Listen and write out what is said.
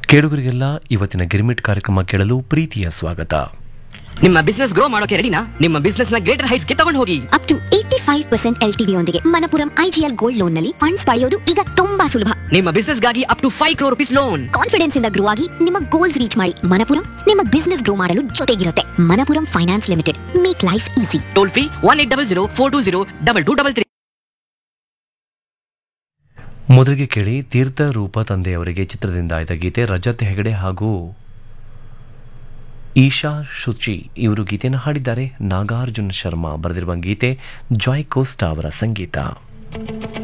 ಕೇಳುಗರಿಗೆಲ್ಲ ಇವತ್ತಿನ ಗಿರ್ಮಿಟ್ ಕಾರ್ಯಕ್ರಮ ಕೇಳಲು ಪ್ರೀತಿಯ ಸ್ವಾಗತ ನಿಮ್ಮ ಬಿಸ್ನೆಸ್ ಗ್ರೋ ಮಾಡೋಕೆ ರೆಡಿನಾ ನಿಮ್ಮ ಬಿಸ್ನೆಸ್ ನ ಗ್ರೇಟರ್ ಹೈಟ್ಸ್ ಗೆ ತಗೊಂಡು ಹೋಗಿ up to eighty five percent L T ಯೊಂದಿಗೆ ಮನಪುರಂ ಐಜಿಎಲ್ ಗೋಲ್ಡ್ ಲೋನ್ ನಲ್ಲಿ ಫಂಡ್ಸ್ ಪಡೆಯೋದು ಈಗ ತುಂಬಾ ಸುಲಭ ನಿಮ್ಮ ಬಿಸ್ನೆಸ್ ಗಾಗಿ up to five crore rupees loan confidence ಇಂದ ಗ್ರೋ ಆಗಿ ನಿಮ್ಮ ಗೋಲ್ಸ್ ರೀಚ್ ಮಾಡಿ ಮನಪುರಂ ನಿಮ್ಮ ಬಿಸ್ನೆಸ್ ಗ್ರೋ ಮಾಡಲು ಜೊತೆಗಿರುತ್ತೆ Manappuram finance limited make life easy toll free one eight double zero four two zero double two double three ಮೊದಲಿಗೆ ಕೇಳಿ ತೀರ್ಥ ರೂಪ ತಂದೆಯವರಿಗೆ ಚಿತ್ರದಿಂದ ಆಯ್ದ ಗೀತೆ ರಜತ್ ಹೆಗಡೆ ಹಾಗೂ ಈಶಾ ಶುಚಿ ಇವರು ಗೀತೆಯನ್ನು ಹಾಡಿದ್ದಾರೆ ನಾಗಾರ್ಜುನ್ ಶರ್ಮಾ ಬರೆದಿರುವ ಗೀತೆ ಜಾಯ್ ಕೋಸ್ಟಾ ಅವರ ಸಂಗೀತ